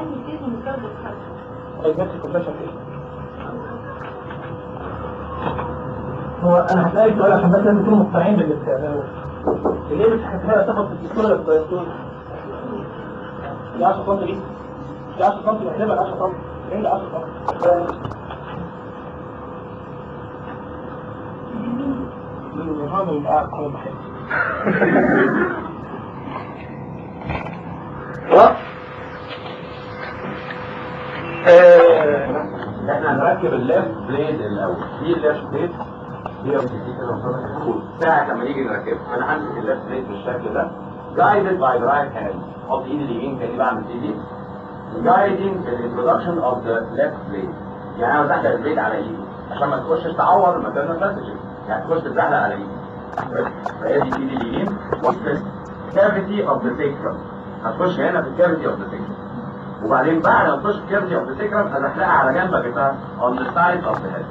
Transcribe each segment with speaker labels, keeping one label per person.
Speaker 1: طيب نفس الكومبريشن ايه؟ هو انا هسألك سؤال عشان بس لازم تكونوا مقتنعين بالاستعمال ليه مش هتحسبها تاخد في الدكتور الدكتور دي 10 سم دي دي 10 سم بحسبها 10 سم فين ده 10 سم هذا اللي قاعد على البحر
Speaker 2: احنا هنركب الليفت بليد الاول دي الليفت بليد دي ساعة لما نيجي نركبها انا همسك الليفت بليد بالشكل ده guided by the right hand احط ايدي اليمين كاني بعمل ايدي guiding the introduction of the left blade يعني انا بزحلق البليد على ايدي عشان ما تخشش تعور مكان الباسجز يعني تخش تزحلق على ايدي فهي دي ايدي اليمين cavity of the sacrum هتخش هنا في الكافيتي اوف ذا sacrum وبعدين بعد ما تخش الكافيتي اوف ذا سيكرم هتحلقها على جنبك بتاع on the side of the head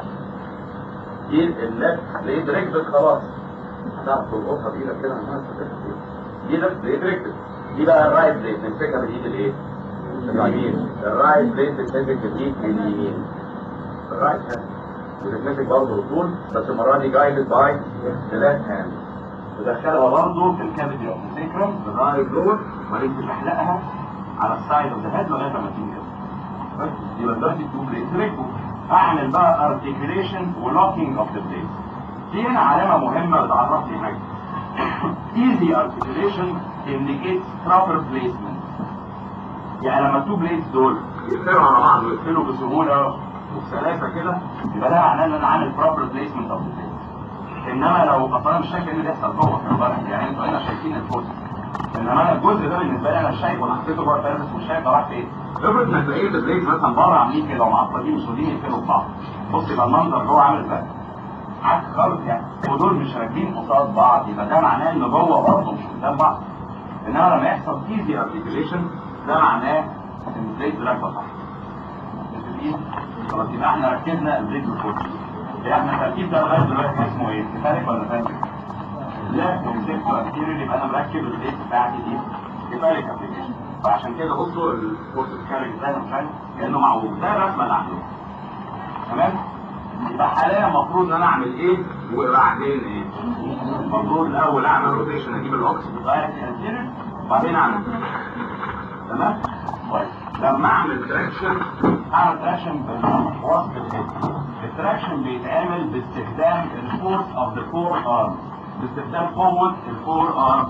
Speaker 2: دي الليفت بليد ركبت خلاص هتعرف تلقطها بايدك كده دي ليفت بليد ركبت دي بقى الرايت بليد نمسكها بالايد الايه؟ اليمين الرايت بليد بتمسك بالايد اليمين الرايت هاند بتتمسك برضه طول بس المره دي جايدد باي ذا ليفت هاند تدخلها برضه في الكافيتي اوف ذا سيكرم بالرايت لور وبعدين تحلقها على السايد اوف ذا هيد لغايه ما تيجي كده بس يبقى دلوقتي التو بليدز ركبوا اعمل بقى ارتكيوليشن ولوكينج اوف ذا بليدز دي هنا علامه مهمه بتعرف لي حاجه easy articulation indicates proper placement يعني لما التو بليدز دول يقفلوا على بعض ويقفلوا بسهوله وبسلاسه كده يبقى ده معناه ان انا عامل proper placement of the blades انما لو اصلا مش شايف ايه اللي بيحصل جوه خلي بالك يعني انتوا هنا شايفين الفوز انما انا الجزء ده بالنسبه لي انا شايف وانا حطيته جوه الفارس مش شايف ده راح فين افرض انك لقيت البليد مثلا بره عاملين كده ومعطلين مش راضيين يقفلوا في بعض بص يبقى المنظر جوه عامل ازاي عكس خالص يعني ودول مش راكبين قصاد بعض يبقى ده معناه ان جوه برضه مش قدام بعض انما لما يحصل ايزي ارتكيوليشن ده معناه ان البليد راكبه صح متفقين؟ خلاص يبقى احنا ركبنا البليد بالفوق احنا التركيب ده لغايه دلوقتي اسمه ايه؟ كفالك ولا فانتك؟ لا كونسيبت انتيريور يبقى انا مركب البيت بتاعتي دي كفالك ابلكيشن فعشان كده بصوا الكورس الكارج ده مش عارف كانه معوج ده الرسمه اللي عندهم تمام؟ يبقى حاليا المفروض ان انا اعمل ايه وبعدين ايه؟ المفروض الاول اعمل روتيشن اجيب الاوكس دايركت انتيريور وبعدين اعمل تمام؟ كويس لما اعمل تراكشن اعمل تراكشن بالوسط الهيد التراكشن بيتعمل باستخدام الفورس اوف ذا فور ارم باستخدام قوة الفور ارم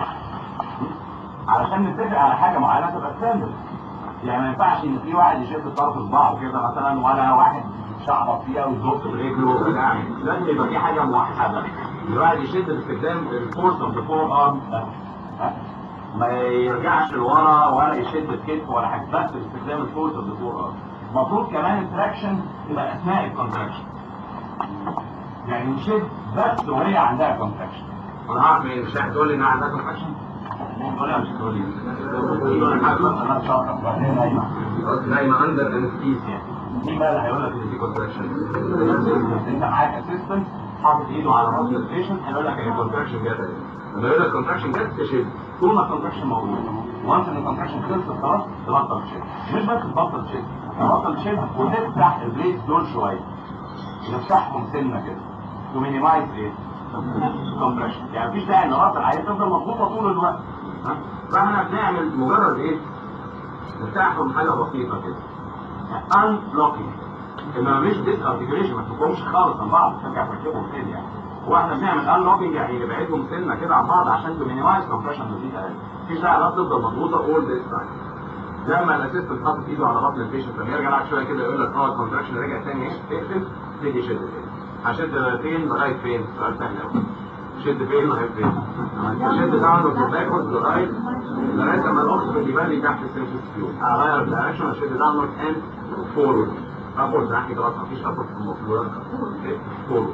Speaker 2: علشان نتفق على حاجة معينة تبقى ستاندرد يعني ما ينفعش ان في واحد يشد طرف صباعه كده مثلا ولا واحد شعبط فيها ويزق برجله وبتاع لازم يبقى في حاجة موحدة الواحد يشد باستخدام الفورس اوف ذا فور ارم ما يرجعش لورا ولا يشد بكتفه ولا حاجة بس باستخدام الفورس اوف ذا فور ارم المفروض كمان التراكشن تبقى اثناء الكونتراكشن يعني نشد بس وهي عندها كونتراكشن
Speaker 3: انا عارف مين مش هتقول لي ان عندها كونتراكشن
Speaker 2: ولا مش تقول لي انا شاطر نايمه
Speaker 3: نايمه اندر انستيزيا
Speaker 2: مين بقى اللي هيقول لك ان دي
Speaker 3: كونتراكشن
Speaker 2: انت معاك اسيستنت حاطط ايده على راس البيشنت هيقول لك ان الكونتراكشن جت
Speaker 3: لما يقول لك كونتراكشن جت تشد
Speaker 2: طول ما الكونتراكشن موجود وانس ان الكونتراكشن خلصت خلاص تبطل تشد مش بس تبطل تشد تبطل تشد وتفتح البليس دول شويه نفتحهم سنه كده تو مينيمايز ايه؟ كومبريشن يعني مفيش داعي ان راس العيان تفضل مضغوطه طول الوقت
Speaker 3: ها؟ فاحنا بنعمل مجرد ايه؟ نفتحهم حاجه بسيطه كده
Speaker 2: ان بلوكينج انما مش ديس ارتكيوليشن ما تفكهمش خالص من بعض ترجع تركبهم تاني يعني
Speaker 3: واحنا بنعمل ان لوكينج يعني نبعدهم سنه كده عن بعض عشان تمينيمايز كومبريشن بسيطه قوي مفيش داعي الراس تفضل مضغوطه اول ذيس تايم لما الاسيستنت حاطط ايده على بطن البيشنت لما يرجع بعد شويه كده يقول لك اه الكونتراكشن رجع تاني تقفل تيجي شد تاني هشد فين لغايه فين؟ سؤال سهل قوي شد فين لغايه فين؟ شد داون في باكورد لغايه لغايه لما الاوكسجين يبان لي تحت السنسس فيو اغير الدايركشن اشد داونورد اند فورورد ابورد ناحيه خلاص مفيش ابورد في المفروض فورورد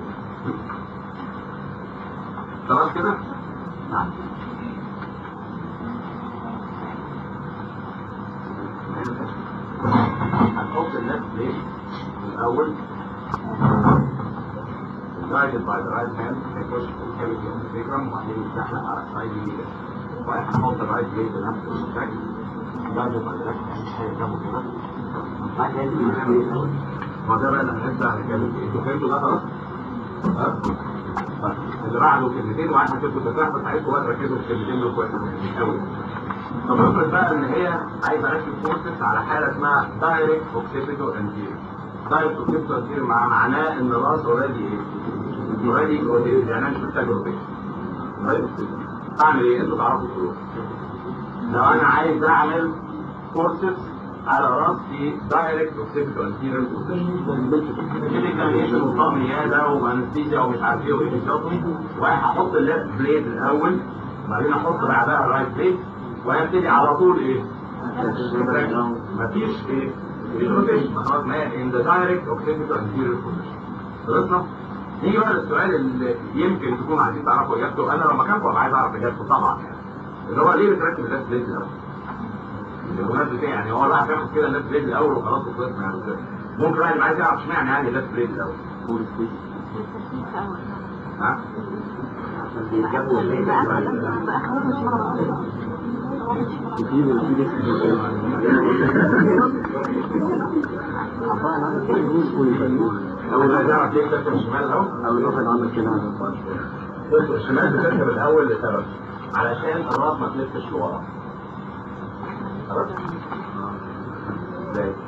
Speaker 3: خلاص كده؟ نعم هنحط اللفت ليه الأول guided by the right hand هيخش في الكافيتي اوف الفيجرام وبعدين يتزحلق على السايد اليمين وبعدين هنحط الرايت ليه بنفس الشكل بعد ما درست مفيش حاجه جنبه كده ما ده بقى اللي هنبدا نتكلم فيه انتوا فهمتوا ده خلاص؟ ها؟ طيب، اللي بعده كلمتين وعشان تبقوا ترتاحوا بس عايزكم بقى تركزوا في الكلمتين دول كويس قوي طب افرض بقى ان هي عايزه اركب فورسز على حاله اسمها دايركت اوكسيبيتو انتيريور دايركت اوكسيبيتو انتيريور مع معناه ان الراس اوريدي ايه؟ اوريدي روتيت يعني انا مش محتاج روتيشن طيب اعمل ايه؟ انتوا تعرفوا تقولوا لو انا عايز اعمل فورسز على راس في دايركت اوكسيبيتو انتيريور بوزيشن كده اكزامينيشن وطقم عياده وانستيزيا ومش عارف ايه وايه وهحط الليفت بليد الاول وبعدين احط بعدها الرايت بليد وهبتدي على طول ايه؟ مفيش ايه؟ مفيش روتيشن خلاص ما هي ان ذا دايركت اوكسيبيتو انتيريور بوزيشن خلصنا؟ نيجي بقى للسؤال اللي يمكن تكونوا عايزين تعرفوا اجابته انا لو مكانكم ابقى عايز اعرف اجابته طبعا يعني اللي هو ليه بتركب الليفت بليد الاول؟ بمناسبة ايه يعني هو الواحد بياخد كده الليفت بليد الاول وخلاص وخلصنا يعني ازاي؟ ممكن واحد يبقى عايز يعرف اشمعنى يعني الليفت بليد الاول ها؟ اول ما تعرف ليه تركب الشمال الاول؟
Speaker 4: او الواحد عمل كده
Speaker 3: بص الشمال بتركب الاول لسبب علشان الراس ما تلفش لورا خلاص؟ ازاي؟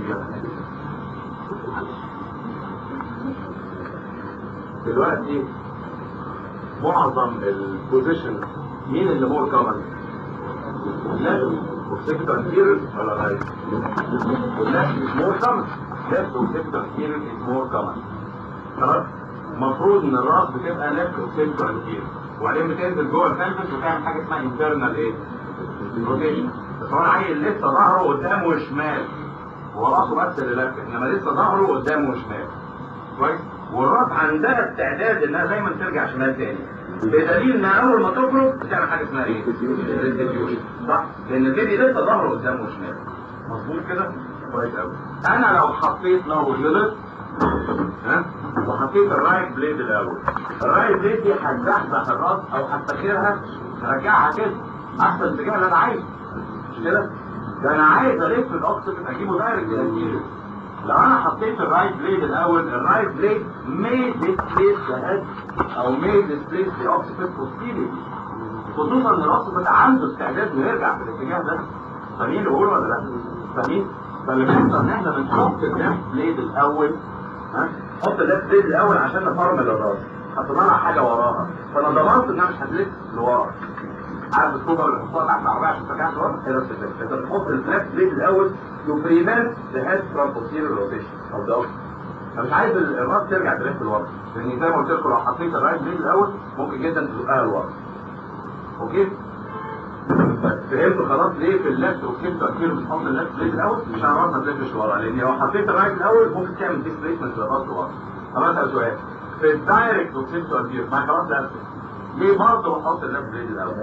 Speaker 3: دلوقتي معظم البوزيشن مين اللي مور كومن؟ لازم اوكسيبت انتيريور ولا رايت؟ لازم مور كومن لازم اوكسيبت انتيريور از مور كومن خلاص؟ المفروض ان الراس بتبقى ليفت اوكسيبت انتيريور وبعدين بتنزل جوه الفالفس وتعمل حاجه اسمها انترنال ايه؟ روتيشن بس هو العيل لسه ظهره قدامه وشمال هو راسه بس اللي لف انما لسه ظهره قدامه وشمال كويس والراس عندها استعداد انها دايما ترجع شمال تاني بدليل انها اول ما تخرج بتعمل حاجه اسمها ايه؟ ريستيتيوشن صح؟ لان البيبي لسه ظهره قدامه وشمال مظبوط كده؟ كويس قوي انا لو حطيت لو غلط ها وحطيت الرايت بليد الاول الرايت بليد دي هتزحزح الراس او هتفكرها ترجعها كده احسن اتجاه اللي انا عايزه مش كده؟ ده انا عايز الف الاوكسجين اجيبه دايركت الانتيريور لو انا حطيت الرايت بليد الاول الرايت بليد may displace the head او may displace the occiput posteriorly خصوصا ان الراس بقى عنده استعداد انه يرجع في الاتجاه ده فاهمين اللي بقوله ولا لا؟ فاهمين؟ فاللي بيحصل ان احنا بنحط الليفت بليد الاول ها؟ نحط الليفت بليد الاول عشان نفرمل الراس حطينا لها حاجه وراها فانا ضمنت انها مش هتلف لورا عارف الصوبه اللي بنحطها تحت العربيه عشان ترجع لورا هي نفس الفكره انت بتحط الليفت بليد الاول to prevent the head from posterior rotation of the occiput انا مش عايز ال- الراس ترجع تلف لورا لان زي ما قلت لكم لو حطيت الرايت بليد الاول ممكن جدا تزقها لورا اوكي فهمتوا خلاص ليه في اللفت وكيف تأثير بتحط اللفت بليد الاول عشان الراس ما تلفش لورا لان لو حطيت الرايت الاول ممكن تعمل ديسبيسمنت للراس لورا طب اسال سؤال في الدايركت وكيف تأثير ما خلاص ده أسهل. ليه برضه بحط اللفت بليد الاول؟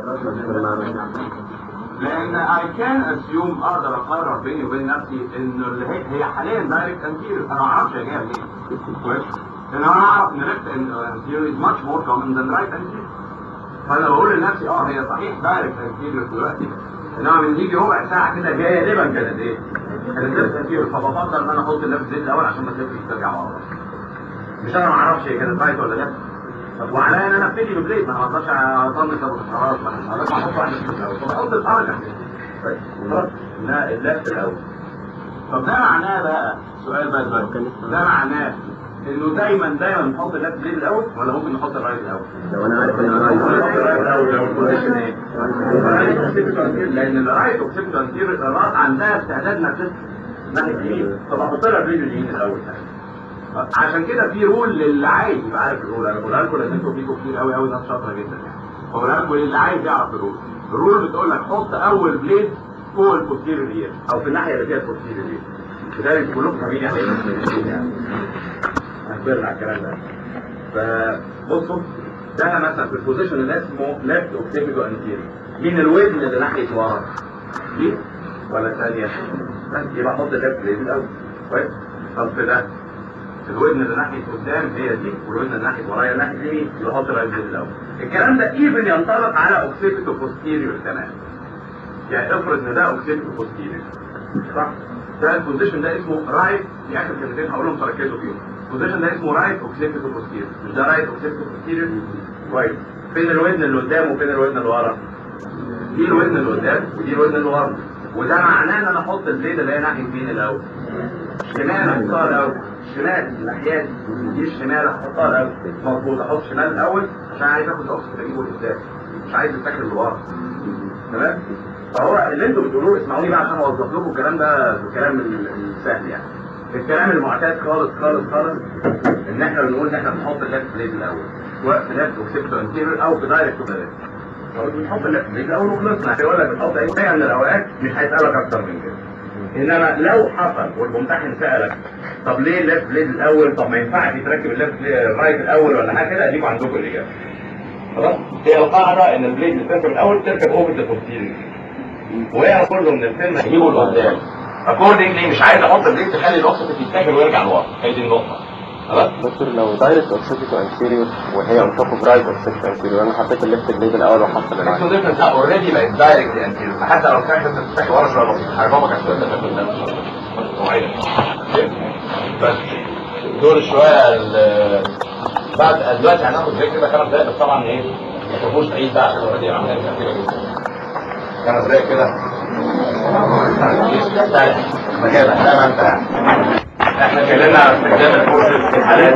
Speaker 3: لان I can assume اقدر اقرر بيني وبين نفسي انه اللي هي هي حاليا دايركت انتيريور انا ما اعرفش هي جايه منين كويس لان انا اعرف ان ليفت انتيريور is much more common than right anterior فانا بقول لنفسي اه هي صحيح دايركت انتيريور دلوقتي انما من يجي ربع ساعه كده جايه غالبا كانت ايه؟ كانت ليفت انتيريور فبفضل ان انا احط الليفت زيت الاول عشان ما تلفش ترجع ورا مش انا ما اعرفش هي كانت رايت ولا لا طب وعليا ان انا ابتدي ببليد ما انا ما اقدرش اطنش ابو خلاص ما انا لازم احط واحد في الاول فبحط الحركه طيب خلاص لا اللفت الاول طب ده معناه بقى سؤال بقى دلوقتي ده معناه انه دايما دايما نحط اللفت بليد الاول ولا ممكن نحط الرايت الاول؟
Speaker 4: لو انا عارف ان انا
Speaker 3: نحط
Speaker 4: رايح
Speaker 3: الرايت الاول لو البوزيشن ايه؟ الرايت اوكسيبت انتير لان الرايت اوكسيبت انتير الراس عندها استعداد انها تلف ناحيه اليمين طب احط لها بليد اليمين الاول عشان كده في رول للي عايز يبقى عارف الرول انا بقولها لكم لان انتوا فيكم كتير قوي قوي ناس شاطره جدا يعني بقولها لكم للي عايز يعرف الرول الرول بتقول لك حط اول بليد فوق البوستيريور اير او في الناحيه اللي فيها البوستيريور اير كده انتوا كلكم فاهمين يعني ايه يعني هنبرر على الكلام ده فبصوا ده مثلا في البوزيشن اللي اسمه ليفت اوكسيبيتو انتيريور مين الودن اللي ناحيه ورا دي ولا ثانيه بس يبقى حط الليفت بليد الاول كويس طب في ده الودن اللي ناحيه قدام هي دي والودن اللي ناحيه ورايا ناحيه اليمين يحط الرايت بليد الاول الكلام ده ايفن ينطبق على اوكسيبيتو بوستيريور كمان يعني افرض ان ده اوكسيد بوستيريور صح ده البوزيشن ده اسمه رايت في اخر كلمتين هقولهم فركزوا فيهم البوزيشن ده اسمه رايت اوكسيد بوستيريور مش ده رايت اوكسيد بوستيريور كويس فين الودن اللي قدام وفين الودن اللي ورا دي الودن اللي قدام ودي الودن اللي ورا وده معناه ان انا احط البليد اللي هي ناحيه مين الاول شمال احطها الاول شمال الناحيه دي الشمال احطها الاول مظبوط احط شمال الاول عشان عايز اخد الاوكسجين اجيبه لقدام مش عايز الفكر اللي ورا تمام فهو اللي انتوا بتقولوه اسمعوني بقى عشان اوظف لكم الكلام ده الكلام السهل يعني الكلام المعتاد خالص خالص خالص ان احنا بنقول ان احنا بنحط الليفت بليد الاول سواء في ليفت اوكسيبتو انتيريور او في دايركت اوكسيبتو بنحط الليفت بليد الاول وخلصنا هيقول لك بتحط اي حاجه من الاوقات مش هيسالك اكتر من كده انما لو حصل والممتحن سالك طب ليه الليفت بليد الاول طب ما ينفعش يتركب الليفت الرايت الاول ولا حاجه كده اديكم عندكم الاجابه خلاص هي القاعده ان البليد اللي تركب الاول تركب اوفر البوستيريور وهي كله من الفيلم هجيبه لقدام اكوردنجلي مش عايز احط البليد تخلي الاوكسجين يتاكل ويرجع لورا هي دي النقطه خلاص
Speaker 4: دكتور لو دايركت اوكسيديتو انتيريور وهي اون توب اوف رايت اوكسيديتو انتيريور انا حطيت الليفت بليد الاول وحط اللي
Speaker 2: اكسو
Speaker 4: معاه
Speaker 2: ديفرنس اوريدي بقت دايركت انتيريور حتى لو كانت بتتاكل ورا شويه بسيط هرجعك شويه بس دول شويه ال- بعد دلوقتي هناخد بريك كده خمس دقايق بس طبعا ايه ما تبقوش بعيد بقى عشان اوريدي عمليه كتيره جدا خمس دقايق كده مكانك زي ما انت احنا اتكلمنا عن استخدام الفورسز في حالات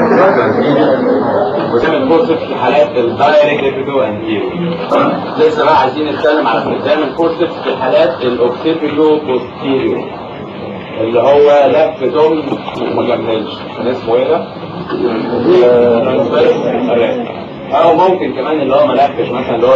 Speaker 2: وزي الفورسز في حالات الدايركت ابيدو انتيرو لسه بقى عايزين نتكلم على استخدام الفورسز في حالات الاوكسيبيدو بوستيريو اللي هو لف دم وما كملش كان اسمه ايه ده؟ آه، او ممكن كمان اللي هو ملفش مثلا اللي هو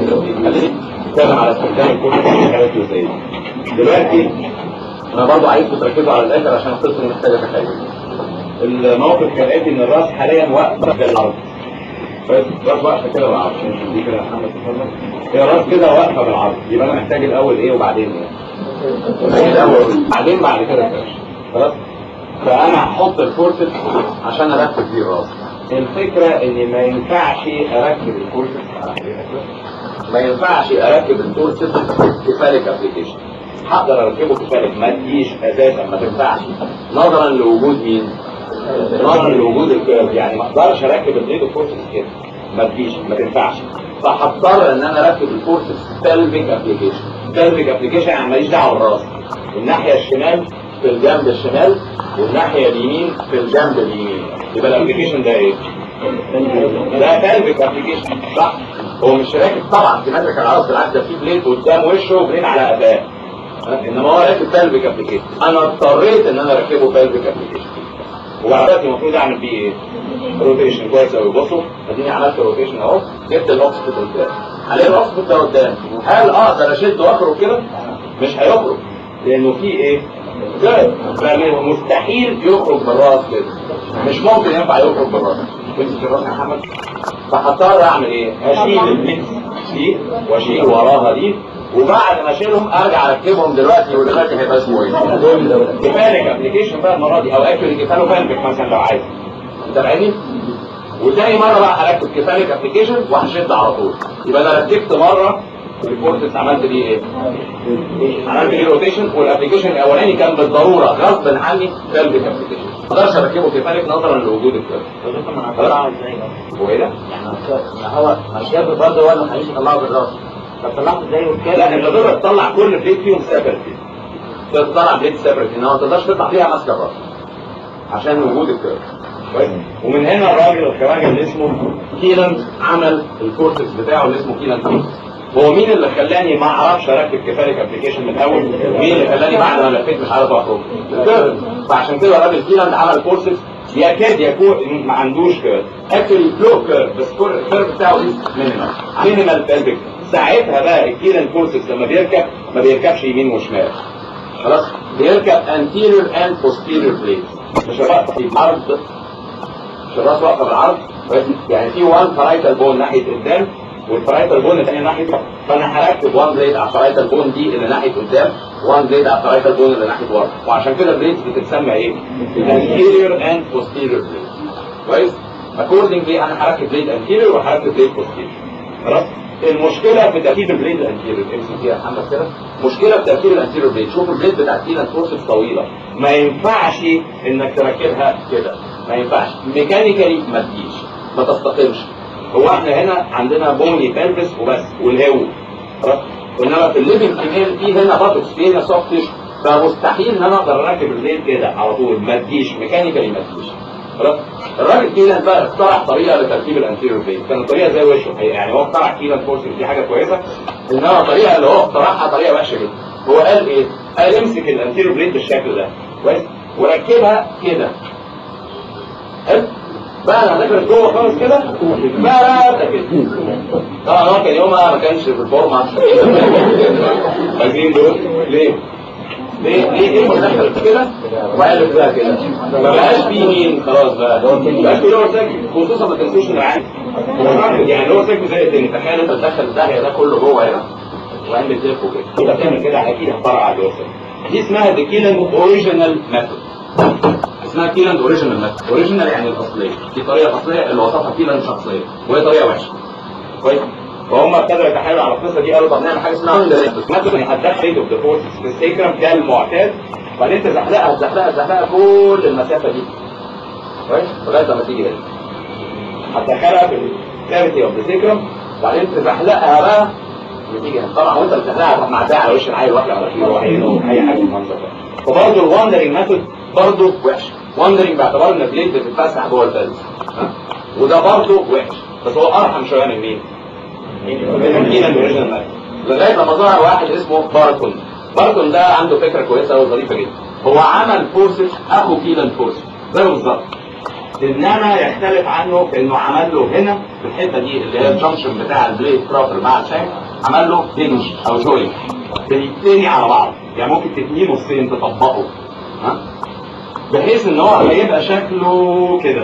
Speaker 2: نتكلم على استخدام الفورسز في حالات زي دي دلوقتي انا برضو عايزكم تركزوا على الاخر عشان القصه دي محتاجه تخيل الموقف كالاتي ان الراس حاليا واقفه بالعرض بس الراس واقفه كده بالعرض مش دي كده يا محمد تفضل هي الراس كده واقفه بالعرض يبقى انا محتاج الاول ايه وبعدين ايه محتاج الاول بعدين بعد كده الكرش خلاص فانا هحط الفورسز عشان اركب فيه الراس الفكره ان ما ينفعش اركب الفورسز ما ينفعش اركب الفورسز في فالك ابلكيشن هقدر اركبه في فالك ما تجيش اساسا ما تنفعش نظرا لوجود مين نظرا لوجود الكيرف يعني ما اقدرش اركب البليد فورسز كده ما تجيش ما تنفعش فهضطر ان انا اركب الفورسز بلفيك ابلكيشن بلفيك ابلكيشن يعني ماليش دعوه بالراس الناحيه الشمال في الجنب الشمال والناحيه اليمين في الجنب اليمين يبقى الابلكيشن ده ايه؟ ده بلفيك ابلكيشن صح هو مش راكب طبعا سيمتريك على الارض بالعكس ده في بليد قدام وشه وبليد على قفاه انما هو راكب بلفيك ابلكيشن انا اضطريت ان انا اركبه بلفيك ابلكيشن وبعدين المفروض اعمل فيه ايه؟ روتيشن كويس قوي بصوا اديني عملت روتيشن اهو جبت الاوكسيد قدام عليه الاوكسيد ده قدام هل اقدر اشد واخرج كده؟ مش هيخرج لانه في ايه؟ كده مستحيل يخرج بالراس كده مش ممكن ينفع يخرج بالراس تمسك الراس يا محمد فهضطر اعمل ايه؟ اشيل الميكس دي واشيل وراها دي وبعد ما اشيلهم ارجع اركبهم دلوقتي ودلوقتي هيبقى اسمه ايه؟ كفالك ابلكيشن بقى المره دي او اكل كفاله بانبك مثلا لو عايز انت فاهمني؟ وتاني مره بقى هركب كفالك ابلكيشن وهشد على طول يبقى انا ركبت مره الكورتكس عملت بيه ايه؟ عملت بيه روتيشن والابلكيشن الاولاني كان بالضروره غصب عني بلفيك ابلكيشن ما اقدرش اركبه كفالك نظرا لوجود الكيرف هو ايه ده؟
Speaker 1: ما هو الشاب برضه هو اللي هيجي يطلعه بالراس طب طلعته ازاي والكلام
Speaker 2: لا انت تقدر تطلع كل بليت فيهم سيبرتي تقدر تطلع بليت سيبرتي انما ما تقدرش تطلع فيها ماسكه الراس عشان وجود الكيرف كويس ومن هنا الراجل الخواجه اللي اسمه كيلاند عمل الكورتكس بتاعه اللي اسمه كيلاند كورتكس هو مين اللي خلاني ما اعرفش اركب كفالك ابلكيشن من الاول مين اللي خلاني بعد ما لفيت مش عارف اخرج الكيرف فعشان كده الراجل كيلاند عمل كورتكس يكاد يكون ما عندوش كيرف اكشلي فلو كيرف بس الكيرف بتاعه مينيمال مينيمال بلفيك ساعتها بقى الكيلان كورتكس لما بيركب ما بيركبش يمين وشمال خلاص بيركب anterior and posterior blades مش الراس في العرض مش الراس واقفه بالعرض كويس؟ يعني في وان فرايتال بون ناحيه قدام والفرايتال بون الثانيه ناحيه ورا. فانا هركب وان بليد على الفرايتال بون دي اللي ناحيه قدام وان بليد على الفرايتال بون اللي ناحيه ورا وعشان كده البليدز بتتسمى ايه؟ anterior and posterior blades كويس؟ accordingly انا هركب بليد anterior وهركب بليد posterior خلاص؟ المشكله في تركيب البليد الانتيريور امسك فيها يا محمد كده مشكله في تركيب الانتيريور بليد شوف البليد بتاعت كيلان فورسز طويله ما ينفعش انك تركبها كده ما ينفعش ميكانيكالي ما تجيش ما تستقيمش هو احنا هنا عندنا بوني بلبس وبس والهو خلاص انما في الليفنج فيميل في هنا باتوكس في هنا سوفت تيشو فمستحيل ان انا اقدر اركب البليد كده على طول ما تجيش ميكانيكالي ما تجيش خلاص الراجل كيلان بقى اخترع طريقه لتركيب الانتيريور بليد كانت طريقه زي وشه يعني هو اخترع كيلان فورسز دي حاجه كويسه انما الطريقه اللي هو اخترعها طريقه وحشه جدا هو قال ايه؟ قال امسك الانتيريور بليد بالشكل ده كويس وركبها كده حلو بقى انا هنفرد جوه خالص كده بقى رقبتك كده طبعا هو كان يومها ما كانش في الفورمه فاكرين دول ليه؟ ليه ليه ايه مدخل كده وقالب بقى كده ما بقاش فيه مين خلاص بقى ما بقاش فيه لور ساكن خصوصا ما تنسوش ان العين يعني لور ساكن زي التاني تخيل انت تدخل الداهيه ده كله جوه هنا وعين بتلفه كده انت بتعمل كده اكيد هتطلع على اللور ساكن دي اسمها ذا كيلان اوريجينال ميثود اسمها كيلاند اوريجينال ميثود اوريجينال يعني الاصليه دي طريقه اصليه اللي وصفها كيلاند شخصيه وهي طريقه وحشه كويس وهم ابتدوا يتحايلوا على القصه دي قالوا طب نعمل حاجه اسمها ميثود يعني هتدخل ريت اوف ذا فورس في السيكرم ده المعتاد وبعدين تزحلقها تزحلقها تزحلقها كل المسافه دي كويس لغايه لما تيجي هنا هتدخلها في الكافيتي اوف ذا سيكرم وبعدين تزحلقها بقى بتيجي هنا طبعا وانت بتزحلقها تروح معديه على وش العيل واحده على فيه وعينه اي حاجه في المنظر ده فبرضه الواندرنج ميثود برضه وحش واندرنج باعتبار ان البليد بتتفسح جوه الفلز وده برضه وحش بس هو ارحم شويه من مين؟ من كيلان اوريجينال ميثود لغايه لما ظهر واحد اسمه بارتون بارتون ده عنده فكره كويسه قوي ظريفه جدا هو عمل فورسز اخو كيلان فورسز زيه بالظبط انما يختلف عنه في انه عمل له هنا في الحته دي اللي هي الجنكشن بتاع البليد بروبر مع الشانك عمل له هنج او جوينت بيتني على بعض يعني ممكن تتنيه نصين تطبقه ها بحيث ان هو هيبقى شكله كده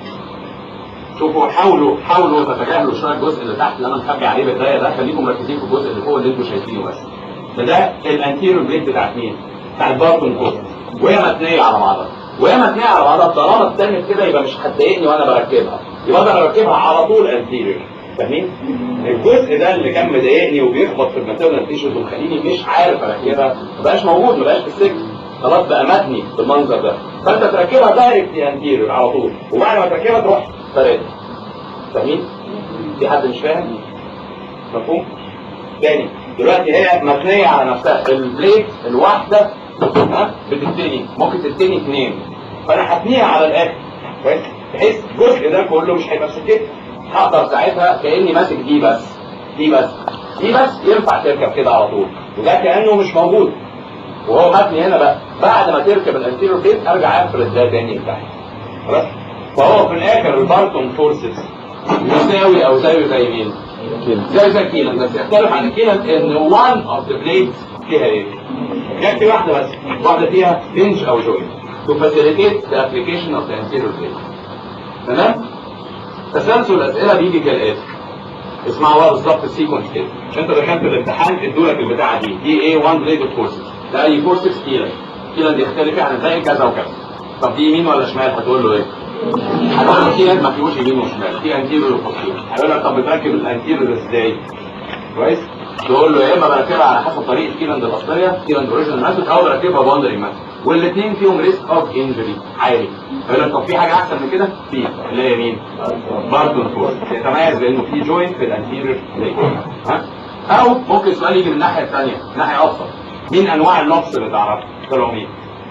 Speaker 2: شوفوا حاولوا حاولوا تتجاهلوا شويه الجزء اللي تحت اللي انا مخبي عليه بالدايه ده خليكم مركزين في الجزء اللي فوق اللي انتوا شايفينه بس ده ده الانتيريور بليد بتاعت مين؟ بتاع البارتون كوست وهي متنيه على بعضها وهي متنيه على بعضها طالما اتنت كده يبقى مش هتضايقني وانا بركبها يبقى انا بركبها على طول انتيريور فاهمين؟ الجزء ده اللي كان مضايقني وبيخبط في الماتيرنال تيشوز ومخليني مش عارف اركبها ما بقاش موجود ما بقاش في السجن خلاص بقى متني بالمنظر ده فانت تركبها دايركت انتيريور على طول وبعد ما تركبها تروح فرد فاهمين؟ في حد مش فاهم؟ مفهوم؟ تاني دلوقتي هي مبنية على نفسها البليت الواحدة ها بتتني ممكن تتني اثنين فانا هتنيها على الاخر كويس بحيث الجزء ده كله مش هيبقى في سكتي هقدر ساعتها كاني ماسك دي بس دي بس دي بس ينفع تركب كده على طول وده كانه مش موجود وهو مبني هنا بقى بعد ما تركب الانتيريور بليت ارجع افرد ده تاني لتحت خلاص فهو في الاخر البارتون فورسز يساوي او زيه زي مين؟ زي زي كيلان بس يختلف عن كيلان ان one of the blades فيها ايه؟ يعني في واحده بس واحده فيها hinge او joint to facilitate the application of the anterior blade تمام؟ تسلسل الاسئله بيجي كالاتي اسمعوا بقى بالظبط السيكونس كده انت دخلت الامتحان ادوا لك البتاعه دي دي ايه 1 بليد اوف فورسز ده اي فورسز كيلان كيلان يختلف عن زي كذا وكذا طب دي يمين ولا شمال هتقول له ايه؟ هتقول له كيلان ما فيهوش يمين وشمال في انتيريور وبوستيريور هيقول لك طب بتركب الانتيريور ازاي؟ كويس؟ تقول له يا اما بركبها على حسب طريقه كيلاند الاصليه كيلاند اوريجينال ميثود او بركبها باوندري ميثود والاثنين فيهم ريسك اوف انجري عالي يقول لك طب في حاجه احسن من كده؟ في اللي هي مين؟ بارتون فورس يتميز بانه في جوينت في الانتيريور ليج ها؟ او ممكن السؤال يجي من الناحيه الثانيه ناحيه ابسط مين انواع النقص اللي تعرفها؟ طلعوا مين؟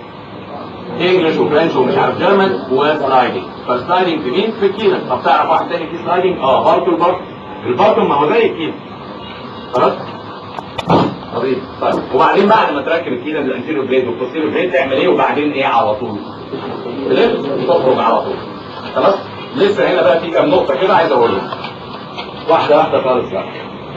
Speaker 2: انجلش وفرنش ومش عارف جيرمان وسلايدنج فالسلايدنج في مين؟ في الكيلن طب تعرف واحد تاني فيه سلايدنج؟ اه بارتو البارتو البارتو ما هو زي الكيلن خلاص؟ طيب طيب وبعدين بعد ما تركب الكيلن الانتيريور بليد والبوستيريور بليد تعمل ايه وبعدين ايه على طول؟ تلف تخرج على طول خلاص؟ لسه هنا بقى في كام نقطة كده عايز اقولها واحدة واحدة خالص بقى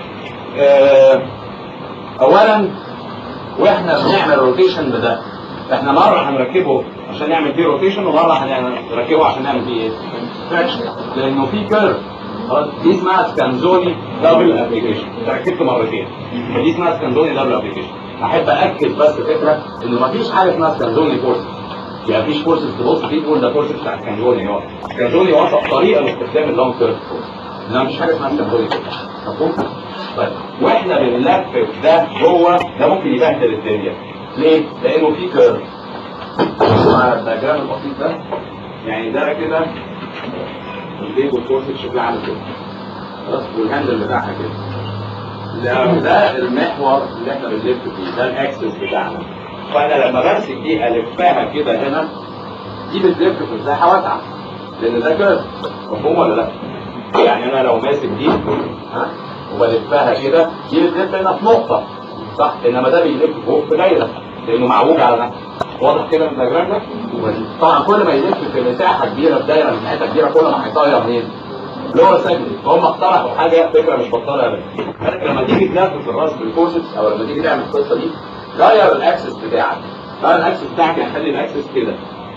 Speaker 2: آه، اولا واحنا بنعمل روتيشن بده احنا مرة هنركبه عشان نعمل فيه روتيشن ومرة هنركبه عشان نعمل فيه ايه؟ فراكشن لانه في كيرف خلاص دي اسمها سكانزوني دبل ابلكيشن ركبته مرتين فدي اسمها سكانزوني دبل ابلكيشن احب اكد بس فكره انه مفيش حاجه اسمها سكانزوني فورس يعني مفيش فورسز تبص فيه تقول ده فورس بتاع سكانزوني هو سكانزوني وصف طريقه لاستخدام اللونج كيرف فورس انما مفيش حاجه اسمها سكانزوني فورس مفهوم؟ طيب واحنا بنلفف ده جوه ده ممكن يبهدل الدنيا ليه؟ لانه في كيرف مع الدياجرام البسيط ده يعني ده كده البيت والكورسك شكلها عامل كده خلاص والهاندل بتاعها كده لو ده المحور اللي احنا بنلف فيه ده الاكسس بتاعنا فانا لما بمسك دي الفها كده هنا دي بتلف في مساحه واسعه لان ده كده مفهوم ولا لا؟ يعني انا لو ماسك دي ها وبلفها كده دي بتلف هنا في نقطه صح انما ده بيلف فوق في دايره لانه معوج على نفسه واضح كده من الدياجرام ده؟ طبعا كل ما يلف في مساحه كبيره في دايره مساحتها كبيره كل ما هيطير منين؟ اللي هو سجن فهم اقترحوا حاجه فكره مش بطاله ابدا قالك لما تيجي تلف الراس بالكورسكس او لما تيجي تعمل القصه دي غير الاكسس بتاعك غير الاكسس بتاعك يعني خلي الاكسس كده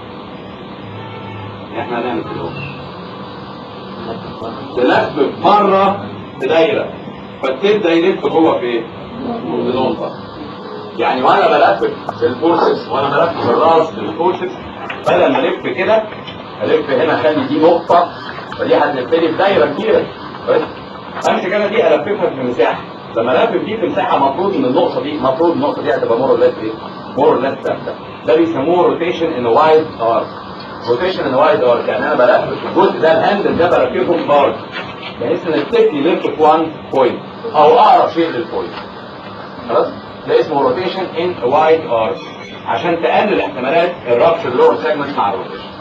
Speaker 2: احنا هنعمل كده تلف مره في دايره فتبدا يلف جوه في ايه؟ في نقطه يعني وانا بلف بالفورسكس وانا بلف بالراس بالفورسكس بدل ما الف كده الف هنا اخلي دي نقطه فدي هتلف لي في دايره كبيره كويس امسك انا دي الففها في مساحه لما الفف دي في مساحه المفروض ان النقطه دي المفروض النقطه دي هتبقى مور ليس ايه؟ مور ليس ثابته ده بيسموه روتيشن ان وايد ارك روتيشن ان وايد ارك يعني انا بلف الجزء ده الهاندل ده بركبه في ارك بحيث ان التيب يلف في 1 بوينت او اقرب شيء للبوينت خلاص ده اسمه روتيشن ان وايد ارك عشان تقلل احتمالات الرابش اللور سيجمنت مع الروتيشن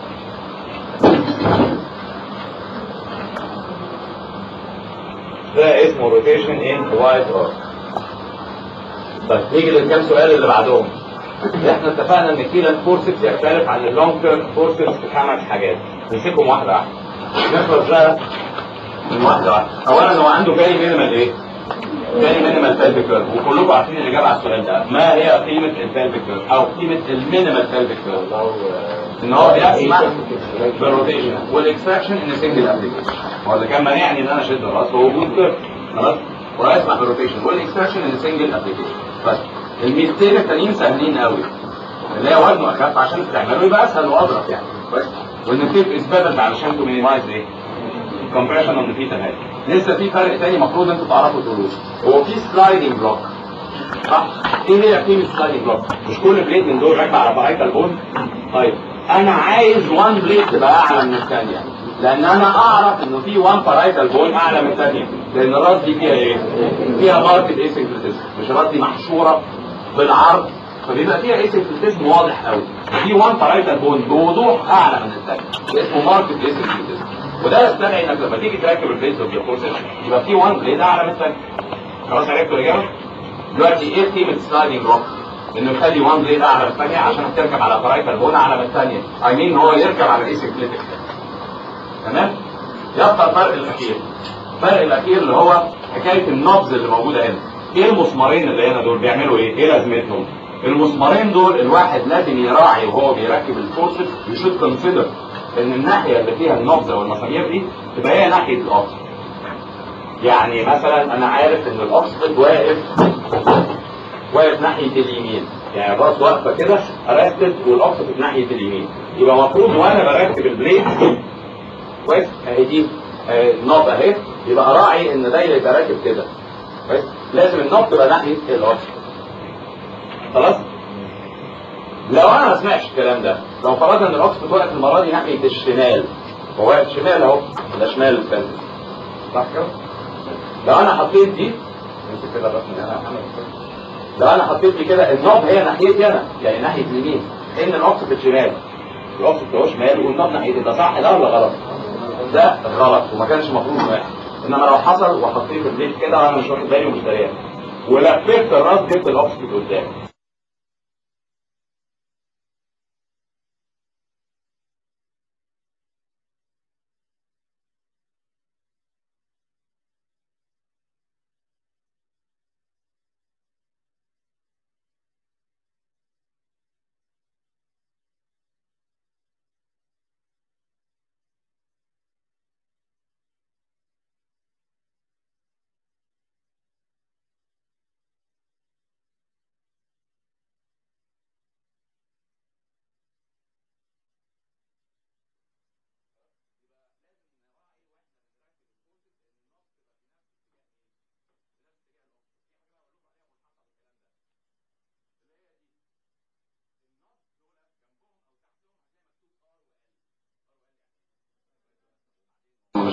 Speaker 2: ده اسمه روتيشن ان وايد ارك طيب نيجي للكام سؤال اللي بعدهم احنا اتفقنا ان كيلا فورسكس يختلف عن اللونج تيرم فورسكس في خمس حاجات نمسكهم واحده واحده نخلص بقى من واحده واحده اولا هو عنده جاي مينيمال ايه؟ جاي مينيمال بيلفيك كيرف وكلكم عارفين الاجابه على السؤال ده ما هي قيمه البيلفيك كيرف او قيمه المينيمال بيلفيك كيرف ان هو يسمح بالروتيشن والاكستراكشن ان سنجل ابلكيشن هو اللي كان مانعني ان انا اشد الراس هو وجود كيرف خلاص ويسمح بالروتيشن والاكستراكشن ان سنجل ابلكيشن بس الميلتين التانيين سهلين قوي اللي هي وزنه اخف عشان تعمله يبقى اسهل واظرف يعني كويس وان التيب اثبتت علشان تو مينيمايز ايه compression on the feet and head لسه في فرق تاني المفروض انتوا تعرفوا تقولوه هو في سلايدنج بلوك صح ايه هي قيمه سلايدنج بلوك مش كل بليد من دول راكبه على بارايتال بون طيب انا عايز وان بليد تبقى اعلى من الثانيه لان انا اعرف انه في وان بارايتال بون اعلى من الثانيه لان الراس دي فيها ايه فيها ماركت اسنكريتيزم مش الراس دي محشوره بالعرض فبيبقى فيها اسنكريتيزم واضح قوي في وان بارايتال بون بوضوح اعلى من الثانيه اسمه ماركت اسنكريتيزم وده يستدعي انك لما تيجي تركب البليد اوف الكورسس يبقى في وان بليد اعلى من الثانيه خلاص عرفتوا الاجابه دلوقتي ايه قيمه سلايدنج روك انه يخلي وان بليد اعلى من الثانيه عشان تركب على بارايتال بون اعلى من الثانيه اي مين هو يركب على ايسكليتك تمام يبقى الفرق الاخير الفرق الاخير اللي هو حكايه النبض اللي موجوده هنا ايه المسمارين اللي هنا دول بيعملوا ايه ايه لازمتهم المسمارين دول الواحد لازم يراعي وهو بيركب الفورسز يشوف كونسيدر ان الناحيه اللي فيها النبض والمسامير دي تبقى هي ناحيه الاوكسيد يعني مثلا انا عارف ان الاوكسيد واقف واقف ناحيه اليمين يعني الراس واقفه كده اركب والاوكسيد ناحيه اليمين يبقى المفروض وانا بركب البليد كويس اهي دي النبض اهي يبقى اراعي ان ده يبقى راكب كده كويس لازم النبض تبقى ناحيه الاوكسيد خلاص لو انا ما سمعتش الكلام ده لو فرضنا ان الاوكسفورد واقف المره دي ناحيه الشمال هو واقف شمال اهو ده شمال الفندق صح كده لو انا حطيت دي امسك كده الرسم هنا يا محمد لو انا حطيت دي كده النوب هي ناحيتي انا يعني ناحيه اليمين ان الاوكسفورد شمال الاوكسفورد هو شمال والنوب ناحيتي ده صح ده ولا غلط ده غلط وما كانش المفروض واحد انما لو حصل وحطيت البيت كده وانا مش واخد بالي ومش دريان ولفيت الراس جبت الاوكسفورد قدامي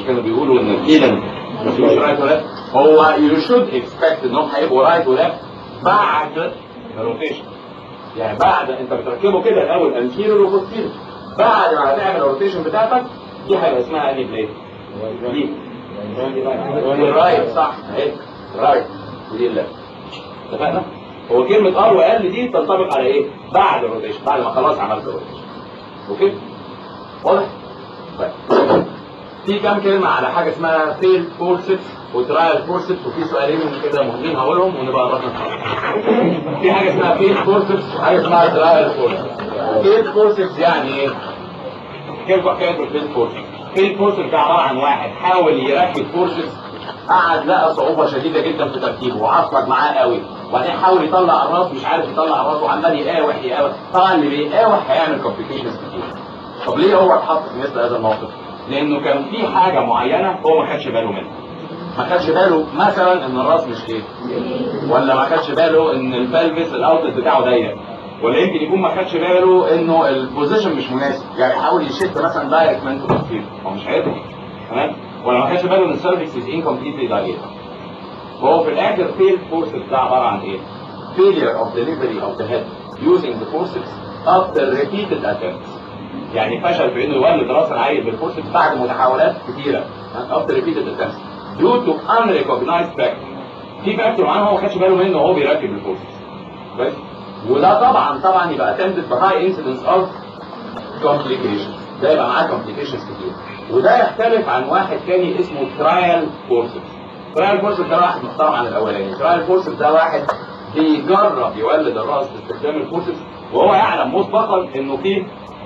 Speaker 2: كانوا بيقولوا ان الكيلن ما فيهوش رايت وليفت هو يو شود اكسبكت انهم هيبقوا رايت وليفت بعد الروتيشن يعني بعد انت بتركبه كده الاول انتيريور وبوستيريور بعد ما هتعمل الروتيشن بتاعتك دي هيبقى اسمها اني بليد دي رايت صح اهي رايت ودي الليفت اتفقنا؟ هو كلمة ار وال دي تنطبق على ايه؟ بعد الروتيشن بعد ما خلاص عملت الروتيشن اوكي؟ واضح؟ طيب في كام كلمة على حاجة اسمها فيل فورسبس وترايل فورسبس وفي سؤالين كده مهمين هقولهم ونبقى قربنا نخلص. في حاجة اسمها فيل فورسبس وحاجة اسمها ترايل فورسبس. فيل فورسبس يعني ايه؟ كيف حكاية الفيل فورسبس؟ فيل فورسبس ده عبارة عن واحد حاول يركب فورسبس قعد لقى صعوبة شديدة جدا في تركيبه وعصلك معاه قوي وبعدين حاول يطلع الراس مش عارف يطلع الراس وعمال يقاوح يقاوح طبعا اللي بيقاوح هيعمل كومبليكيشنز كتير طب ليه هو اتحط في مثل هذا الموقف؟ لانه كان في حاجه معينه هو ما خدش باله منها ما خدش باله مثلا ان الراس مش ايه ولا ما خدش باله ان البلفس الاوتلت بتاعه ضيق ولا يمكن يكون ما خدش باله انه البوزيشن مش مناسب يعني حاول يشد مثلا دايركت منتو كتير هو مش هيقدر تمام ولا ما خدش باله ان السيرفكس از انكمبليتلي دايليتد وهو في الاخر فيل فورسز ده عباره عن ايه؟ failure of delivery of the head using the forceps after repeated attempts يعني فشل في انه يولد راس العيل بالفورسبس بعد محاولات كثيره after repeated attempts due to unrecognized factor في فاكتور معاه هو ما خدش باله منه وهو بيركب الفورسبس كويس وده طبعا طبعا يبقى attempted بهاي incidence of complications ده يبقى معاه complications كتير وده يختلف عن واحد تاني اسمه ترايل فورسبس ترايل فورسبس ده واحد محترم عن الاولاني ترايل فورسبس ده واحد بيجرب يولد الراس باستخدام الفورسبس وهو يعلم مسبقا انه فيه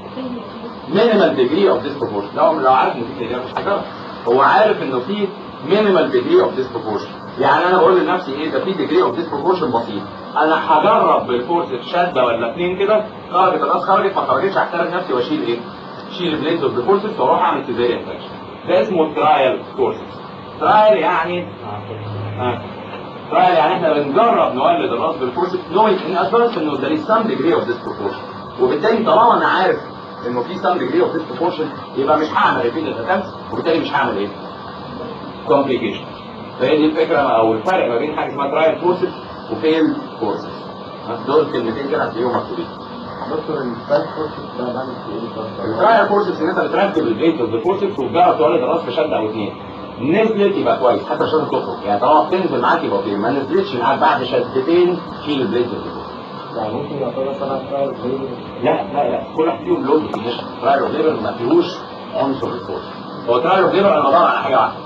Speaker 2: مينيمال ديجري اوف disproportion لو لو عارف ان في ديجري مش هيجرب هو عارف انه في مينيمال ديجري اوف disproportion يعني انا بقول لنفسي ايه ده في ديجري اوف disproportion بسيط انا هجرب بالفورس شده ولا اتنين كده خرجت الراس خرجت ما خرجتش هحترم نفسي واشيل ايه؟ اشيل البليدز اوف الفورسز واروح اعمل سيزيريان سكشن ده اسمه ترايل فورسز ترايل يعني آه. ترايل يعني احنا بنجرب نولد الراس بالفورسز knowing in advance انه there is some degree of disproportion وبالتالي طالما انا عارف انه في some degree of disproportion يبقى مش هعمل repeated attempts وبالتالي مش هعمل ايه؟ complication فهي دي الفكره او الفرق ما بين حاجه اسمها ترايل فورسز وفيل فورسز دول كلمتين كده هتلاقيهم مكتوبين
Speaker 4: دكتور الفال فورسز ده بعمل فيه ايه برضه؟
Speaker 2: الترايل فورسز ان انت بتركب البيت اوف ذا فورسز وتجرب تولد الراس في شده او اثنين نزلت يبقى كويس حتى عشان تخرج يعني طالما بتنزل معاك يبقى اوكي ما نزلتش معاك بعد شدتين شيل البليد اوف ذا فورسز
Speaker 4: يعني ممكن يعتبر طبعا ترايل غير
Speaker 2: لا لا لا كل واحد فيهم لود ديفينيشن ترايل اوف ليبر ما فيهوش عنصر الفورس هو ترايل اوف ليبر انا بدور على حاجه واحده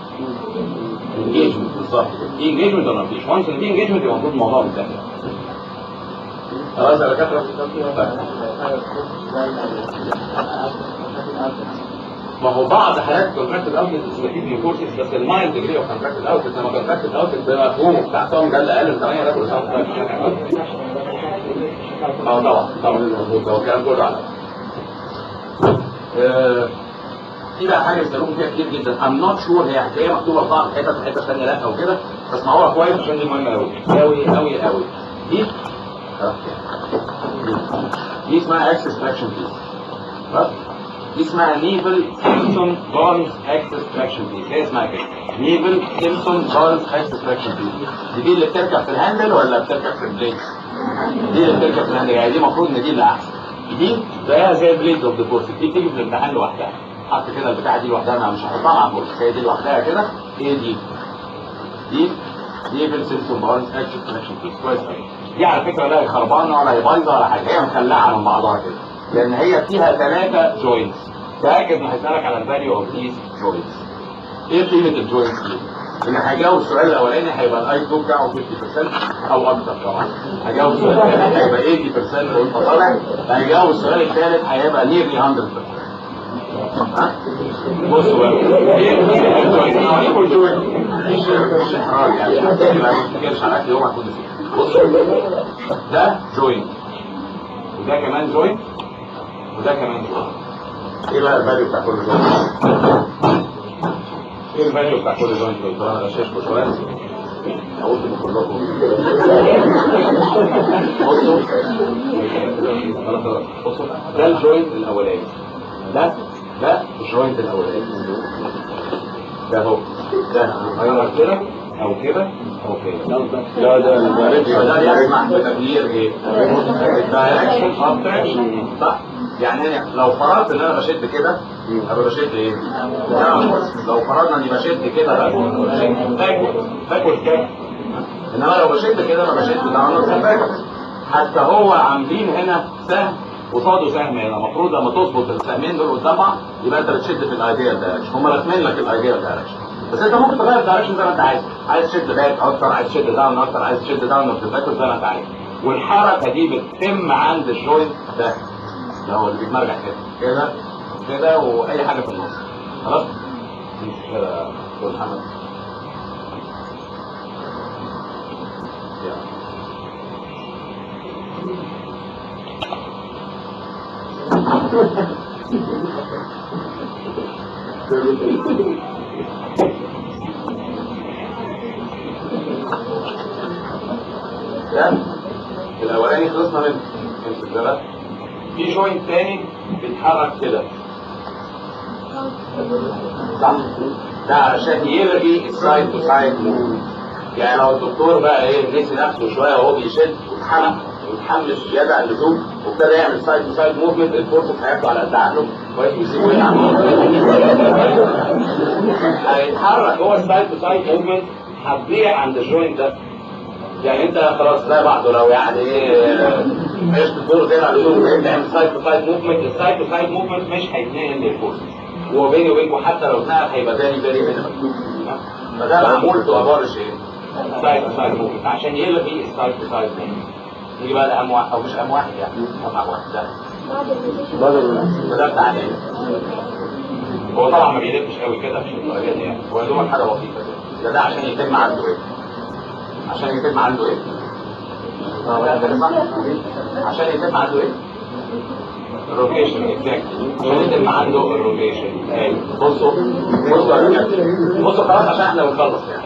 Speaker 2: انجيجمنت بالظبط كده في انجيجمنت ولا مفيش وانس ان في انجيجمنت يبقى المفروض الموضوع منتهي خلاص يا دكاتره ما هو بعض حالات كونتراكتد اوتلت بتستفيد من كورسز بس المايند ديجري اوف كونتراكتد اوتلت لما كونتراكتد اوتلت بمفهومه بتاع توم جل اقل من 8 ده كل سنه وانت طيب. اه طبعا طبعا مظبوط هو الكلام كله على آه، في بقى حاجه بيسالوكم فيها كتير جدا I'm not sure هي هتلاقيها مكتوبه في بعض الحتت في حته ثانيه لا او كده بس معوها كويس عشان دي مهمه قوي قوي قوي قوي دي خلاص كده. دي اسمها اكسس تراكشن بيس خلاص دي اسمها نيفل سيمسون بارنز اكسس تراكشن بيس هي اسمها كده نيفل سيمسون بارنز اكسس تراكشن بيس دي دي اللي بتركب في الهاندل ولا بتركب في البليد دي اللي بتركب في الهاندل يعني دي المفروض ان دي اللي احسن دي زيها زي البليد اوف ذا فورس دي بتيجي في الامتحان لوحدها حط كده البتاعه دي لوحدها انا مش هحطها مع فورس هي دي لوحدها كده هي دي دي دي في السيمسون بارنز اكسس تراكشن بيس كويس قوي دي على فكره لا هي خربانه ولا هي بايظه ولا حاجه هي مخلعه من بعضها كده لان هي فيها ثلاثه جوينتس تاكد انه هيسالك على الفاليو اوف ذيس جوينتس ايه قيمه الجوينتس دي؟ ان هجاوب السؤال الاولاني هيبقى الاي 2 بتاعه 50% او اكتر طبعا هجاوب السؤال الثاني هيبقى 80% وانت طالع هيجاوب السؤال الثالث هيبقى نيرلي 100% ها؟ بصوا بقى ايه قيمه الجوينت؟ انا هوريكم الجوينت مش مش احراج يعني ما تفتكرش على اكل يوم هتكون فيه بصوا ده جوينت وده كمان جوينت وده كمان جوينت ايه بقى الفاليو بتاع كل جوينت؟ ايه الفاليو بتاع كل جوينت دول؟ طبعا انا شايفكم شويه قلت من كلكم بصوا خلاص خلاص. بصوا ده الجوينت الاولاني ده ده الجوينت الاولاني ده اهو ده هيبقى كده او كده او كده
Speaker 4: لا ده
Speaker 2: يبقى ده يسمح بتغيير ايه؟ الدايركشن اوف تراكشن صح؟ يعني أنا لو فرضت ان انا بشد كده ابقى بشد ايه؟ downwards. لو فرضنا اني بشد كده باكورد باكورد باكورد كده انما لو بشد كده ما بشد downwards باكورد حتى هو عاملين هنا سهم قصاده سهم هنا المفروض لما تظبط السهمين دول قدام بعض يبقى انت بتشد في الايديال دايركشن هم راسمين لك الايديال دايركشن بس انت ممكن تغير الدايركشن زي ما انت عايز عايز تشد باك اكتر عايز تشد داون اكتر عايز تشد داون في الباك زي ما انت عايز والحركه دي بتتم عند الجوينت ده اللي هو اللي بيتمرجح كده كده كده واي حاجه في النص خلاص كده يا أستاذ محمد يلا. ده الاولاني خلصنا منه امسك ده بقى. في جوينت تاني بيتحرك كده صح ده علشان يلغي السايد تو سايد موفمنت يعني لو الدكتور بقى ايه نسي نفسه شويه وهو بيشد واتحرق ويتحمس زياده عن اللزوم وابتدى يعمل سايد تو سايد موفمنت الفورس هياخده على قد عقله كويس ويسيبه يلعب هيتحرك هو السايد تو سايد موفمنت هتضيع عند الجوينت ده يعني انت خلاص زي بعضه لو يعني ايه عشت الدور زي ما بيقولوا تعمل سايد تو سايد موفمنت السايد تو سايد موفمنت مش هيتنقل للفورس هو بيني وبينكم حتى لو اتنقل هيبقى فيري فيري مينيمال فده معمول تو ابارش ايه؟ سايد تو سايد موفمنت عشان يلغي السايد تو سايد موفمنت نيجي بقى لاهم واحد او مش اهم واحد يعني اهم واحد ده وده بتاع ايه؟ هو طبعا ما بيلفش قوي كده مش الدرجات دي يعني هو يا دوبك حاجه بسيطه كده ده ده عشان يتم عنده ايه؟ عشان يتم عنده ايه؟ عشان يتم عنده ايه؟ الروتيشن اكزاكتلي عشان يتم عنده الروتيشن ايوه بصوا بصوا يا رجاله. بصوا خلاص عشان احنا بنخلص يعني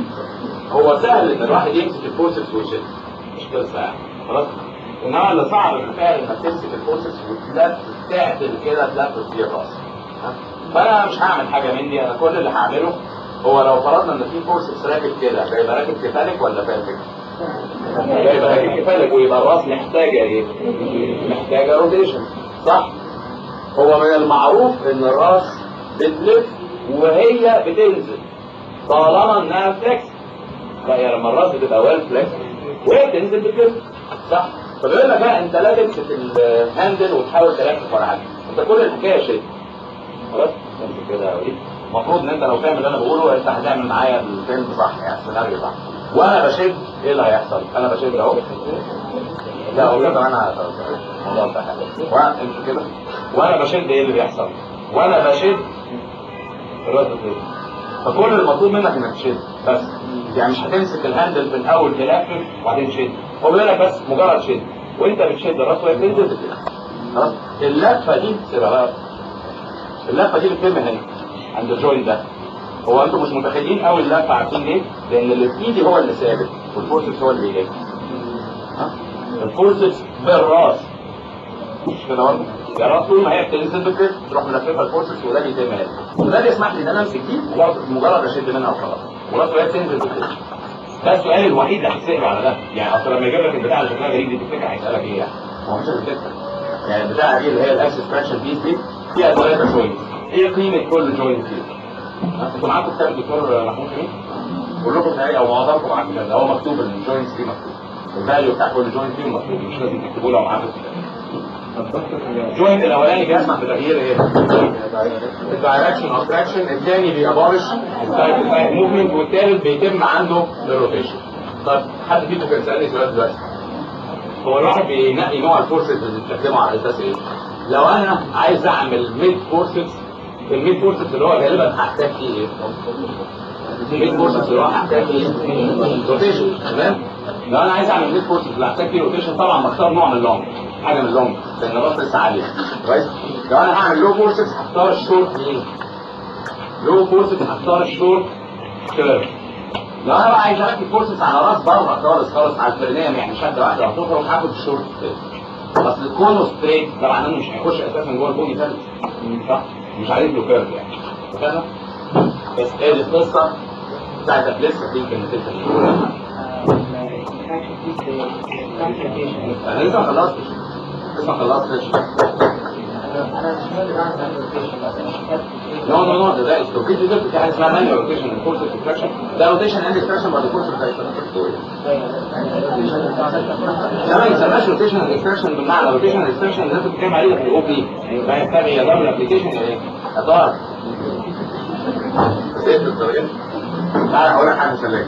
Speaker 2: هو سهل ان الواحد يمسك الفورسكس ويشد مش قصه يعني خلاص انما اللي صعب بالفعل انك تمسك الفورسكس وتلف تعدل كده تلف فيه الراس ها؟ فانا مش هعمل حاجه من دي انا كل اللي هعمله هو لو فرضنا ان في فورسكس راكب كده هيبقى راكب كفالك ولا فالك؟ هيبقى راكب كفالك ويبقى الراس محتاجه ايه؟ محتاجه روتيشن صح؟ هو من المعروف ان الراس بتلف وهي بتنزل طالما انها فليكس بقى لما الراس بتبقى ويل فليكس وهي بتنزل بتلف صح؟ فبيقول لك بقى انت لا تمسك الهاندل وتحاول تلف ولا حاجه انت كل الحكايه شيء خلاص امسك كده يا وليد المفروض ان انت لو فاهم اللي انا بقوله انت هتعمل معايا الفيلم صح يعني السيناريو صح وانا بشد ايه اللي هيحصل؟ انا بشد اهو لا هو كده انا الموضوع ده وانا امسك كده وانا بشد ايه اللي بيحصل؟ وانا بشد الراس بتلف فكل المطلوب منك انك تشد بس يعني مش هتمسك الهاندل في الاول تلفف وبعدين تشد هو بيقول لك بس مجرد شد وانت بتشد الراس وهي بتنزل بتلف خلاص اللفه دي سيبها بقى اللفه دي بتتم هنا عند الجوين ده هو انتم مش متخيلين قوي اللفه عارفين ليه؟ لان اللي في ايدي هو اللي ثابت والفورسكس هو اللي بيلف ها؟ الفورسكس بالراس مش كده برضه يا راس طول ما هي بتنزل بتلف تروح ملففها الفورسكس وده بيتم هنا وده اللي يسمح لي ان انا امسك دي مجرد- مجرد اشد منها وخلاص وراس وهي بتنزل بتلف ده السؤال الوحيد اللي هتسأله على ده يعني اصل لما يجيب لك البتاع اللي شكلها غريب دي تفتكر هيسألك ايه يعني هو مش هتفتكر يعني البتاعه دي اللي هي الاكسس فراكشن بيس دي فيها ثلاثه جوينت ايه قيمه كل جوينت فيهم؟ ها؟ انتوا معاكم كتاب الدكتور محمود حميد؟ كلكم تهيأ او معظمكم معاكم كده هو مكتوب الجوينتس دي مكتوب الفاليو بتاع كل جوينت فيهم مكتوب مش لازم تكتبوه لو معاكم الكتاب الجوينت الاولاني بيسمح بتغيير ايه؟ الدايركشن اوف تراكشن الثاني بيابارش السايد سايد موفمنت والثالث بيتم عنده الروتيشن طب حد فيكم كان سالني سؤال دلوقتي هو الواحد بينقي نوع الفورسز اللي بيستخدمه على اساس ايه؟ لو انا عايز اعمل ميد فورسز الميد فورسز اللي هو غالبا هحتاج فيه ايه؟ الميد فورسز اللي هو هحتاج فيه روتيشن تمام؟ لو انا عايز اعمل ميد فورسز اللي هحتاج فيه روتيشن طبعا بختار نوع من اللونج حاجه من اللونج لان الراس لسه عاليه كويس؟ لو انا هعمل لو فورسز هختار الشورت مين؟ لو فورسز هختار الشورت كيرف لو انا بقى عايز اركب فورسز على راس بره خالص خالص على الفرنام يعني شده واحده هتخرج هاخد الشورت ستريت اصل الكونو ستريت ده معناه انه مش هيخش اساسا جوه البوني ثالث صح؟ مش عايز له كيرف يعني اتفقنا؟
Speaker 3: بس ايه القصه بتاعت لسه في كلمتين تانيين انا لسه ما خلصتش لسه ما خلصتش نو نو نو ده ده الروتيشن ده في حاجه اسمها مانيوال روتيشن الكورس اكستراكشن ده روتيشن اند اكستراكشن بعد الكورس بتاع ده ما يسماش روتيشن اند اكستراكشن بمعنى روتيشن اند اكستراكشن اللي انت بتتكلم عليه ده في الاو بي يعني يتابع يا دبل ابلكيشن يا ايه؟ يا دار ايه الطريقه؟ تعالى اقول لك حاجه سلام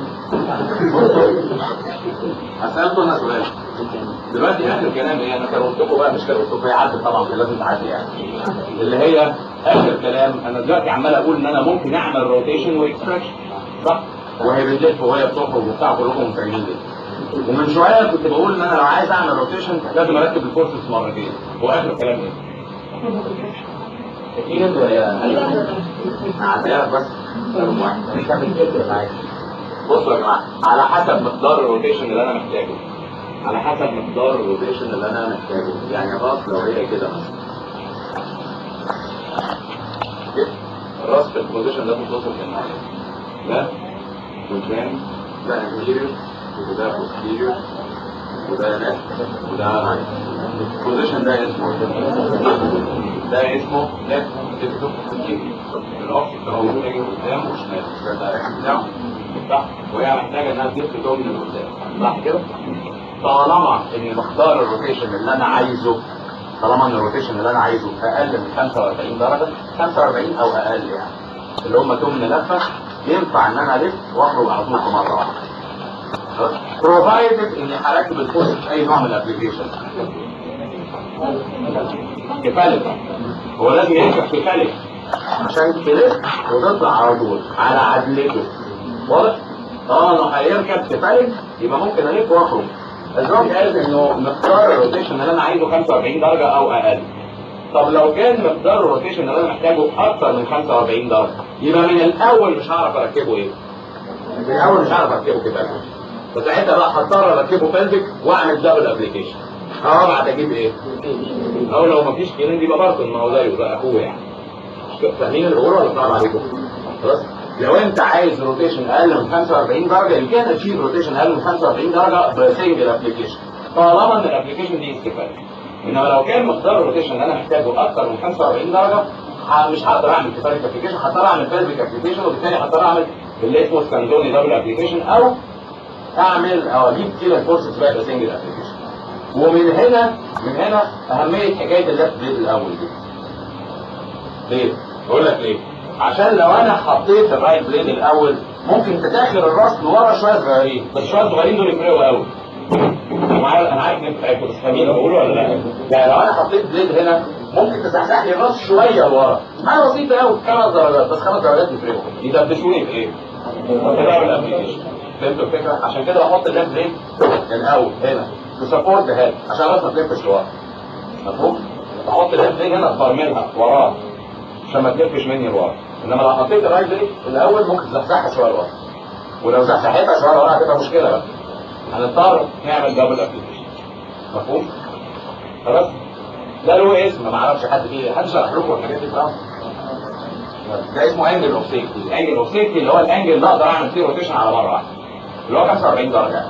Speaker 3: هسألكم انا سؤال دلوقتي اخر كلام ايه انا كروت لكم بقى مش كروت لكم هي عدت طبعا لازم تعدي يعني اللي هي اخر كلام انا دلوقتي عمال اقول ان انا ممكن اعمل روتيشن واكستراكشن صح وهي بتلف وهي بتخرج وبتاع كلكم متخيلين ليه ومن شويه كنت بقول ان انا لو عايز اعمل روتيشن لازم اركب الفورسز مرتين واخر كلام ايه؟ اكيد ولا هعديها بس رقم واحد نكمل كده معاك بصوا يا جماعه على حسب مقدار الروتيشن اللي انا محتاجه على حسب مقدار الروتيشن اللي انا محتاجه يعني راس لو هي كده مثلا كده. الراس في البوزيشن ده بتوصل للنهايه ده قدام ده انتيريور وده بوستيريور وده لeft وده رايت البوزيشن ده اسمه ده اسمه left تكتب الاوفس ده هو بيجي قدام وشمال ده الدايركشن بتاعه صح وهي محتاجه انها تلف دوم من قدام صح كده طالما ان مقدار الروتيشن اللي انا عايزه طالما ان الروتيشن اللي انا عايزه اقل من 45 درجه 45 او اقل يعني اللي هم تمن لفه ينفع ان انا الف واخرج على طول في مره واحده بروفايدد اني هركب الفورس في اي نوع من الابلكيشن كفالك هو لازم يركب كفالك عشان تلف وتطلع على طول على عدلته واضح؟ اه انه هيركب كفالك يبقى ممكن الف واخرج الزوج قال انه مقدار الروتيشن اللي انا عايزه 45 درجه او اقل طب لو كان مقدار الروتيشن اللي انا محتاجه اكتر من 45 درجه يبقى من الاول مش هعرف اركبه ايه؟ من الاول مش هعرف اركبه كفالك فساعتها بقى هضطر اركبه فالفيك واعمل دبل ابلكيشن اه بعد اجيب ايه؟ او لو مفيش كيلين يبقى برضه ما هو زيه ده اخوه يعني فاهمين اللي بقوله ولا صعب عليكم؟ خلاص لو انت عايز روتيشن اقل من 45 درجه يمكن تشيل روتيشن اقل من 45 درجه بسنجل ابلكيشن طالما ان الابلكيشن دي استفاده انما لو كان مقدار الروتيشن اللي انا محتاجه اكتر من 45 درجه ه- مش هقدر اعمل كفايه ابلكيشن هضطر اعمل فالفيك ابلكيشن وبالتالي هضطر اعمل اللي اسمه سكاندوني دبل ابلكيشن او اعمل او اجيب كده الفورسز بقى سنجل ابلكيشن ومن هنا من هنا اهميه حكايه اللفت بليد الاول دي ليه؟ بقول لك ليه؟ عشان لو انا حطيت الرايت بليد الاول ممكن تداخل الراس لورا شويه صغيرين بس شويه صغيرين دول يفرقوا قوي انا معايا انا عارف ان انت بتاعتكم بس فاهمين بقول ولا لا؟ يعني لو انا حطيت بليد هنا ممكن تزحزح لي الراس شويه لورا حاجه بسيطه قوي خمس درجات بس خمس درجات يفرقوا يدبسوني في ايه؟ كده بالابلكيشن فهمتوا الفكره؟ عشان كده بحط الليفت بليد الاول هنا تسبورت هاد عشان الراس ما تلفش لورا مفهوم؟ بحط الليفت بليد هنا تفرملها وراه عشان ما تلفش مني لورا انما لو حطيت الرايت بليد الاول ممكن تزحزحها شويه لورا ولو زحزحتها شويه لورا هتبقى مشكله بقى هنضطر نعمل دبل ابلكيشن مفهوم؟ خلاص؟ ده له اسم ما اعرفش حد فيه حد شرح لكم الحاجات دي خلاص ده اسمه انجل اوف سيفتي الانجل اوف سيفتي اللي هو الانجل اللي اقدر اعمل فيه روتيشن على مره واحده اللي هو 45 درجه يعني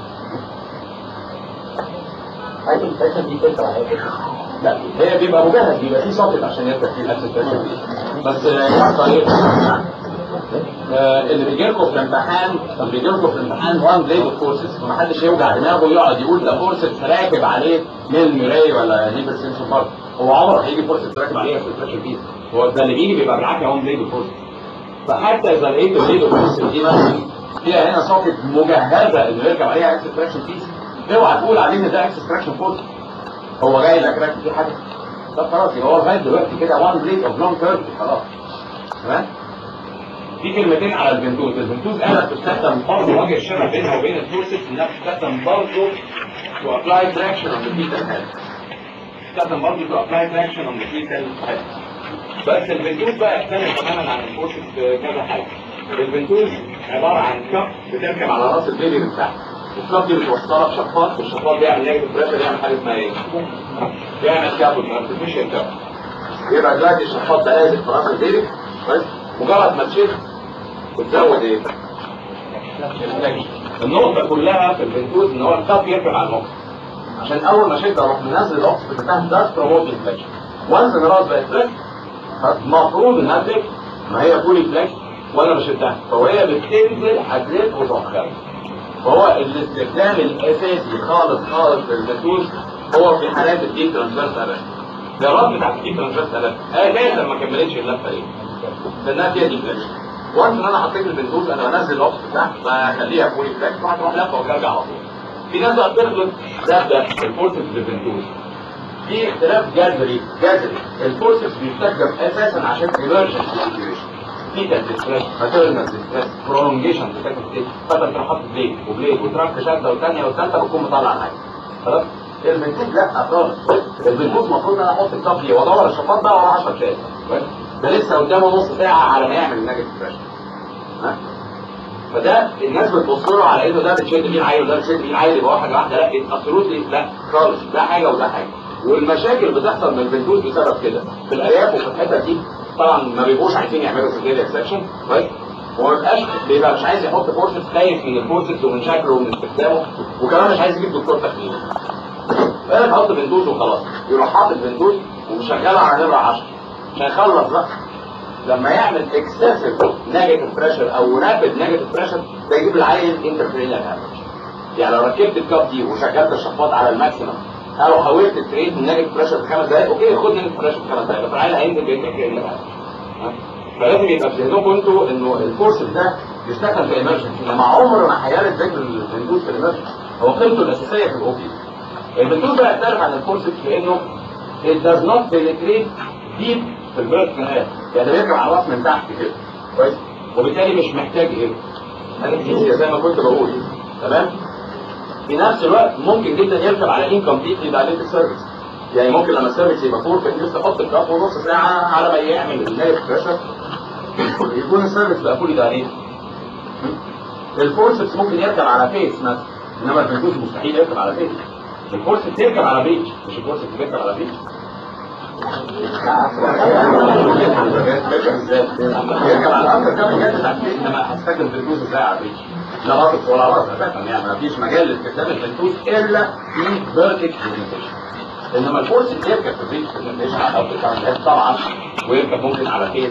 Speaker 1: عايز الفاشن دي تنفع
Speaker 3: لا هي بيبقى مجهز بيبقى فيه سوكت عشان يركب فيه الاكسس ستيشن دي بس آه، طريقه آه، اللي بيجي لكم في الامتحان اللي بيجي لكم في الامتحان وان بليد اوف فورسز فمحدش يوجع دماغه يقعد يقول ده فورسز راكب عليه ميل ميراي ولا ليبر سنسور بارت هو عمره هيجي فورسز راكب عليه اكسس بيس هو ده اللي بيجي بيبقى بالعافيه وان بليد اوف فورسز فحتى اذا لقيت البليد اوف فورسز دي مثلا فيها هنا سوكت مجهزه انه يركب عليها اكسس تراكشن بيس اوعى تقول عليه ان ده اكسس تراكشن فورس هو جاي لك راكب فيه حاجه طب خلاص يبقى هو لغايه دلوقتي كده وان بليد اوف لونج كيرف خلاص تمام في كلمتين على الفنتوز الفنتوز قالت بتستخدم برضه وجه الشبه بينها وبين الفورسز انها بتستخدم برضه to apply traction on the fetal head بتستخدم برضه to apply traction on the fetal head بس الفنتوز بقى يختلف تماما عن الفورسز في كذا حاجه الفنتوز عباره عن كف بتركب على راس البيبي من تحت الكف دي متوصله بشفاط والشفاط بيعمل نيجاتيف بريشر يعمل حاجه اسمها ايه؟ بيعمل كابل ارتفيشال كابل يبقى دلوقتي الشفاط ده لازق في راس البيبي كويس مجرد ما تشيل
Speaker 2: بتزود ايه؟ الفلكشن النقطة كلها في البنتوز ان هو الكاب يركب على النقطة عشان اول ما شد اروح منزل الاوكس بتاعها ده بروموت الفلكشن وانس ان راس بقت فلكس المفروض انها تفلكس ما هي فولي فلكس وانا بشدها فهي بتنزل هتلف وتروح خارج فهو الاستخدام الاساسي خالص خالص في البنتوز هو في حالات الديب ترانسفيرس ابان الجرات بتاعت الديب ترانسفيرس ابان اساسا ما كملتش اللفه دي لانها فيها دي فلكس وانس ان انا حطيت البنتوز انا بنزل الاوكس بتاعها بخليها فولي فلكس وهتروح لفه وترجع على طول في ناس بقى بتخلط ده ده الفورسز بالبنتوز في اختلاف جذري جذري الفورسز بيستخدم اساسا عشان emergency situation فيتال ديستريس ماتيرنال ديستريس برولونجيشن بتاعت ايه فانت تروح حاطط بليد وبليد وترك شده والثانيه والثالثه بتكون مطلع الحاجه خلاص البنتوز لا خالص البنتوز المفروض ان انا احط الكاب دي وادور الشفاط ده ورا 10 دقايق ده لسه قدامه نص ساعه على ما يعمل النيجاتيف بريشر ها فده الناس بتبص له على انه ده بتشد بيه العيل وده بتشد بيه العيل يبقى واحده واحده لا ابسولوتلي لا خالص ده حاجه وده حاجه والمشاكل بتحصل من البنتوز بسبب كده في الارياف وفي الحتت دي طبعا ما بيبقوش عايزين يعملوا سيزيريا اكسبشن كويس وما بيبقاش بيبقى مش عايز يحط فورسز خايف من الفورسز ومن شكله ومن استخدامه وكمان مش عايز يجيب دكتور تخمين فانا بحط بنتوز وخلاص يروح حاطط بنتوز ومشغلها على نمره 10 عشان يخلص بقى لما يعمل اكسسيف نيجاتيف بريشر او رابيد نيجاتيف بريشر ده يجيب العيل انترفيرينال هامج يعني لو ركبت الكاب دي وشغلت الشفاط على الماكسيمم او حاولت تريد من نيجاتيف بريشر في خمس دقائق اوكي خد نيجاتيف بريشر في خمس دقائق فالعيل هينزل بانترفيرينال هامج فلازم يبقى في ذهنكم انتوا انه الكورس ده بيستخدم في ايمرجنسي لما عمره ما هيالت ذكر البندوز في الايمرجنسي هو قيمته الاساسيه في الاوبي البندوز ده يختلف عن الكورس في انه it does not penetrate deep في البيرد كانال يعني بيركب على الراس من تحت كده كويس وبالتالي مش محتاج ايه انستيزيا زي ما كنت بقول تمام في نفس الوقت ممكن جدا يركب على انكمبليتلي دايليتد سيرفيس يعني ممكن لما السيرفيس يبقى فور في لسه احط الكاب ونص ساعه على ما يعمل النيرف بريشر يكون السيرفيس بقى فولي دايليتد الفورسبس ممكن يركب على فيس مثلا انما الفنكوش مستحيل يركب على فيس الفورسبس تركب على بيتش مش الفورسبس تركب على بيتش يركب على الارض ده بجد تعرفين انما هستخدم الفلوس ازاي على البيتش لا راسك ولا راس اساسا يعني ما فيش مجال لاستخدام الفلوس الا في فيرتيك برزنتيشن انما الفورس اللي يركب في البيتش برزنتيشن او في طبعا ويركب ممكن على كيس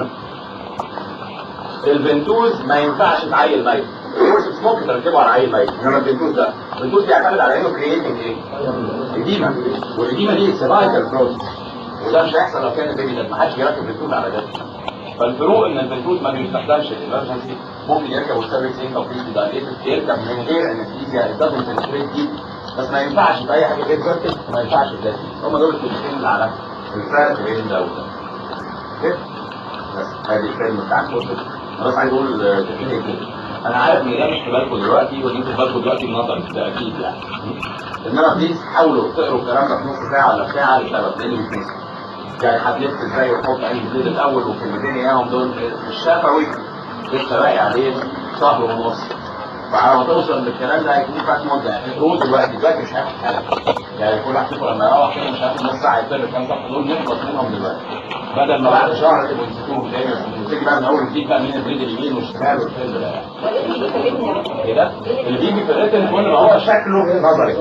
Speaker 2: الفنتوز ما ينفعش تعيل ميت الفورس ممكن تركبه على عيل ميت انما الفنتوز ده الفنتوز بيعتمد على انه كرييتنج ايه؟ اديمه والاديمه دي سيرفايكال بروسس وده مش هيحصل لو كان البيبي ده ما حدش بيركب فنتوز على ده فالفروق ان الفنتوز ما بيستخدمش الامرجنسي ممكن يركب والسيرفيس انت وفي دايليتد يركب من غير انستيزيا الدبل بنتريت دي بس ما ينفعش في اي حاجه غير فيرتيك ما ينفعش في ده هم دول الكلمتين اللي على الفرق بين ده وده كده بس هذه الكلمه بتاعت انا بس عايز اقول تفكير كده انا عارف ان ده مش في بالكم دلوقتي ودي في بالكم دلوقتي النظري ده اكيد يعني انما بليز حاولوا تقروا الكلام ده في نص ساعه ولا ساعه لسبب لان بيتنسى يعني هتلف ازاي وتحط اي جديد الاول وكلمتين اياهم دول الشفوي لسه باقي عليه شهر ونص فعلى ما توصل للكلام ده هيكون فات مده يعني اقروا دلوقتي دلوقتي مش هياخد حاجه يعني كل واحد فيكم لما يروح كده مش هياخد نص ساعه يطير كام صفحه دول نخلص منهم دلوقتي بدل ما بعد شهر تبقوا تمسكوهم تاني وتيجي بقى من اول جديد بقى مين البريد اليمين والشمال والفيلم ده ايه ده؟ اللي بيجي في الريتن كل ما هو شكله نظري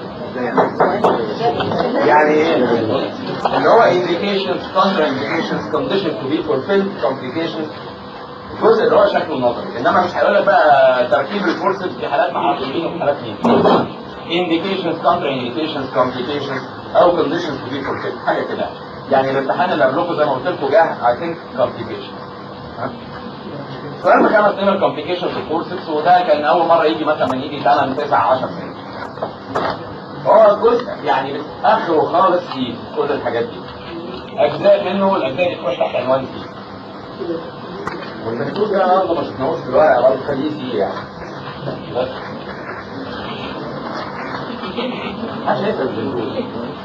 Speaker 2: يعني ايه اللي هو indications counter indications conditions to be fulfilled complications الجزء اللي هو شكله نظري انما مش هيقول لك بقى تركيب الفورسز في حالات مع مين وفي حالات مين indications counter indications complications او conditions to be fulfilled حاجه كده يعني الامتحان اللي قبلكم زي ما قلت لكم جه I think complications فلما كانت نمر complications في الفورسز وده كان اول مره يجي مثلا من يجي 8 9 10 سنين هو جزء يعني اخره خالص في كل الحاجات دي اجزاء منه والاجزاء دي تخش تحت عنوان سي والمكتوب ده برضه ما شفناهوش في الورقه برضه خليه سي يعني بس عشان